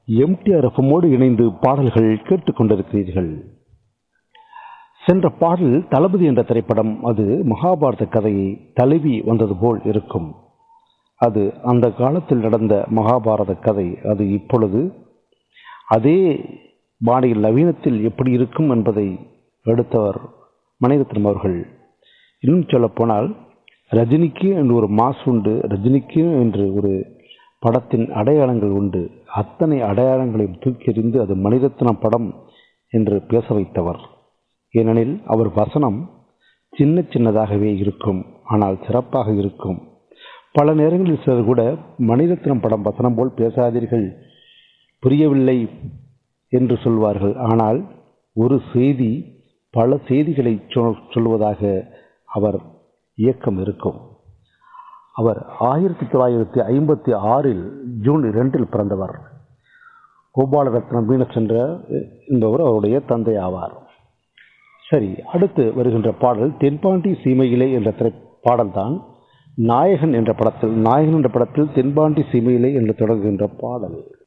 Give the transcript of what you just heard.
MTR எஃப்எம்மோடு இணைந்து பாடல்கள் கேட்டுக்கொண்டிருக்கிறீர்கள் சென்ற பாடல் தளபதி என்ற திரைப்படம் அது மகாபாரத கதையை தழுவி வந்தது போல் இருக்கும் அது அந்த காலத்தில் நடந்த மகாபாரத கதை அது இப்பொழுது அதே பாணியில் நவீனத்தில் எப்படி இருக்கும் என்பதை எடுத்தவர் மணிரத்னம் அவர்கள் இன்னும் சொல்லப்போனால் ரஜினிக்கு என்று ஒரு மாஸ் உண்டு ரஜினிக்கு என்று ஒரு படத்தின் அடையாளங்கள் உண்டு அத்தனை அடையாளங்களையும் தூக்கி எறிந்து அது மணிரத்னம் படம் என்று பேச வைத்தவர் ஏனெனில் அவர் வசனம் சின்ன சின்னதாகவே இருக்கும் ஆனால் சிறப்பாக இருக்கும் பல நேரங்களில் சிலர் கூட மணிரத்னம் படம் வசனம் போல் பேசாதீர்கள் புரியவில்லை என்று சொல்வார்கள் ஆனால் ஒரு செய்தி பல செய்திகளை சொல்வதாக அவர் இயக்கம் இருக்கும் அவர் ஆயிரத்தி தொள்ளாயிரத்தி ஐம்பத்தி ஆறில் ஜூன் இரண்டில் பிறந்தவர் கோபாலரத்னம் மீனச்சென்ற என்பவர் அவருடைய தந்தை ஆவார் சரி அடுத்து வருகின்ற பாடல் தென்பாண்டி சீமையிலே என்ற திரை பாடல்தான் நாயகன் என்ற படத்தில் நாயகன் என்ற படத்தில் தென்பாண்டி சீமையிலே என்று தொடங்குகின்ற பாடல்